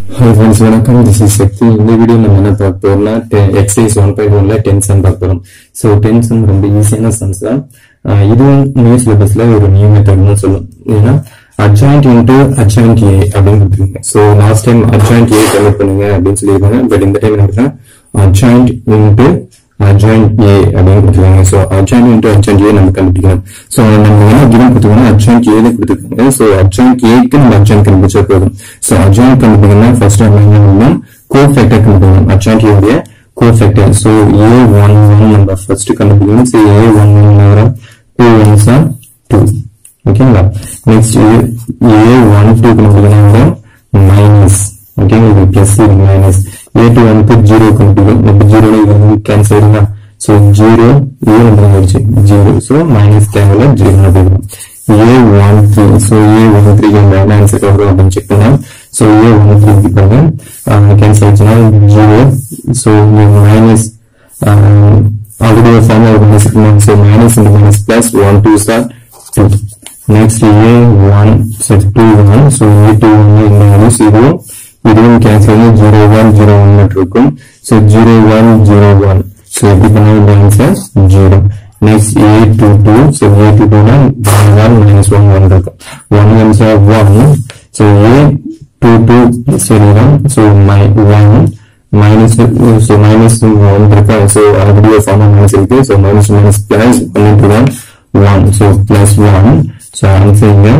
hi friends வணக்கம் this is Shakthi இந்த video நம்ம என்ன பார்க்க போறோம்னா எக்ஸசைஸ் ஒன் பாயிண்ட் ஒன்ல டென் சம் பார்க்க போறோம் ஸோ டென் சம் ரொம்ப ஈஸியான சம்ஸ் தான் ஆஹ் இதுவும் நியூ சிலபஸ்ல ஒரு நியூ மெத்தட்னு சொல்லும் ஏன்னா அட்ஜாயிண்ட் இன்ட்டு அட்ஜாயிண்ட் ஏ அப்படின்னு கொடுத்துருங்க so last time adjoint A convert பண்ணுங்க அப்படின்னு சொல்லியிருக்காங்க பட் இந்த டைம் என்ன அட்ஜாயிண்ட் இன்ட்டு அட்ஜாயிண்ட் ஏ அப்படின்னு கொடுத்துருக்காங்க so adjoint into adjoint A நம்ம கண்டுபிடிக்கணும் ஸோ நம்ம என்ன கிவன் கொடுத்துருக்கோம்னா அட்ஜாயிண்ட் ஏ தான் கொடுத்துருக்காங்க ஸோ அட்ஜாயிண்ட் ஏக்கு நம்ம அட்ஜாயிண்ட் கண்டுபிடிச்சா போதும் ஸோ அட்ஜாயிண்ட் கண்டுபிடிக்கணும்னா ஃபர்ஸ்ட் நம்ம என்ன பண்ணணும் கோ ஃபேக்டர் கண்டுபிடிக்கணும் அட்ஜாயிண்ட் ஏடைய cofactor so A one one நம்ம ஃபர்ஸ்ட் கண்டுபிடிக்கணும் ஸோ ஏ ஒன் ஒன் வரும் டூ ஒன்ஸ் ஆர் டூ ஓகேங்களா நெக்ஸ்ட் ஏ ஒன் டூ கண்டுபிடிக்கணும் மைனஸ் ஓகேங்களா இது பிளஸ் இது மைனஸ் ஏ டூ வந்து ஜீரோ கண்டுபிடிக்கும் இப்போ ஜீரோ இது வந்து கேன்சல் ஆயிருந்தா ஸோ ஜீரோ ஏ வந்து ஆயிடுச்சு ஜீரோ ஸோ மைனஸ் தேவையில்ல ஜீரோ போயிடும் A one three so A one three என்ன ஆன்சர் வரும் அப்படின்னு செக் பண்ணலாம் ஸோ ஏ ஒன் த்ரீ பாருங்க கேன்சல் ஆயிடுச்சுன்னா ஜீரோ ஸோ மைனஸ் ஆல்ரெடி ஒரு ஃபார்ம் ஒரு மைனஸ் இருக்கணும் so minus into minus plus one two sir two next A one so two one so A two one இந்த values இதுவும் இதுவும் cancel ஆகி zero one zero one இருக்கும் so zero one zero one so எப்படி பண்ணாலும் answer zero next A two two so A two டூனா one one minus one one இருக்கும் one one sir one so A two two சரிதான் so my one minus so minus one இருக்கா so already ஒரு form minus இருக்கு so minus minus plus one into தான் one so plus one so answer இங்க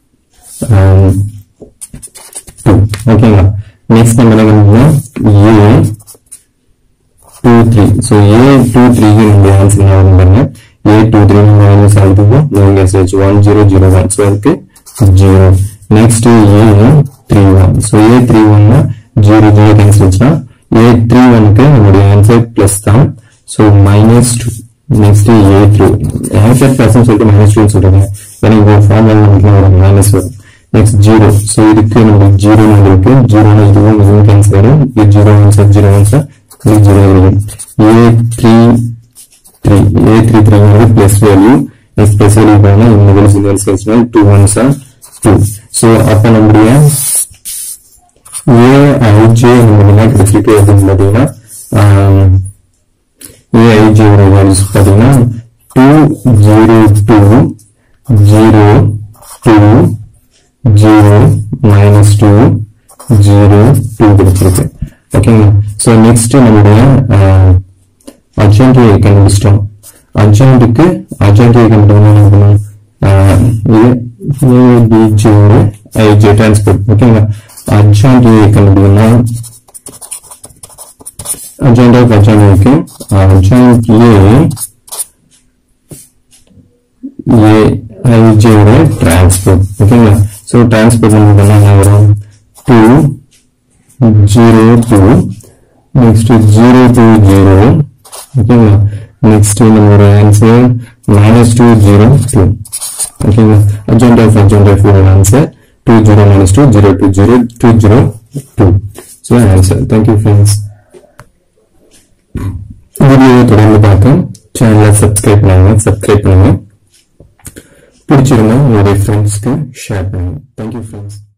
two ஓகேங்களா next நம்ம என்ன பண்ணணும் A two three so A two த்ரீக்கு நம்மளுடைய ஆன்சர் என்ன வரும் பாருங்க ஏ டூ த்ரீ மைனஸ் ஆகுது நீங்க சேர்ச்சு one zero zero one so அதுக்கு zero next A three one so A three ஒன்னா ஜீரோ ஜீரோ கேன்சல் வச்சுன்னா ஏ த்ரீ ஒனுக்கு நம்மளுடைய ஆன்சர் பிளஸ் தான் so minus two next A three answer plus சொல்லிட்டு மைனஸ் டூ சொல்றாங்க ஏன்னா இந்த ஃபார்ம்ல நமக்கு ஒரு மைனஸ் வரும் நெக்ஸ்ட் ஜீரோ ஸோ இதுக்கு நமக்கு ஜீரோ இருக்கு ஜீரோனா இதுவும் இதுவும் கேன்சல் ஆயிடும் இது zero one sir zero one sir இது ஜீரோ இருக்கும் A three three A three three வந்து plus value next plus value பண்ணா இந்த வேல்யூஸ் இந்த வேல்யூஸ் கழிச்சுனா two one sir two so அப்போ நம்முடைய ஏஐஜே நம்ம என்ன கிடைச்சிட்டு அப்படின்னு பார்த்தீங்கன்னா ஏஐஜேயோட வேல்யூஸ் பார்த்தீங்கன்னா two zero two zero two zero minus two zero two கிடைச்சிருக்கு ஓகேங்களா ஸோ நெக்ஸ்ட் நம்மளுடைய அர்ஜென்ட் கண்டுபிடிச்சிட்டோம் அர்ஜென்ட்டுக்கு அர்ஜென்ட் கண்டுபிடிக்கணும் என்ன பண்ணணும் இது ஏபிஜியோட ஐஜே டிரான்ஸ்போர்ட் ஓகேங்களா அர்ஜென்ட் கண்டுபிடிக்கணும் அர்ஜென்ட் ஆஃப் அர்ஜென்ட் இருக்கு அர்ஜென்ட் ஏ ஏ ஐஜியோட டிரான்ஸ்போர்ட் ஓகேங்களா ஸோ டிரான்ஸ்போர்ட் நமக்கு என்ன வரும் two zero two next zero two zero ஓகேங்களா நெக்ஸ்ட் நம்மளோட answer minus two zero two ஓகேங்களா adjoint of adjoint of answer two zero minus two zero two zero two zero two so answer thank you friends வீடியோவை தொடர்ந்து பார்க்க சேனலை subscribe பண்ணுங்க subscribe பண்ணுங்க பிடிச்சிருந்தா உங்களுடைய ஃப்ரெண்ட்ஸ்க்கு ஷேர் பண்ணுங்க தேங்க்யூ ஃப்ரெண்ட்ஸ்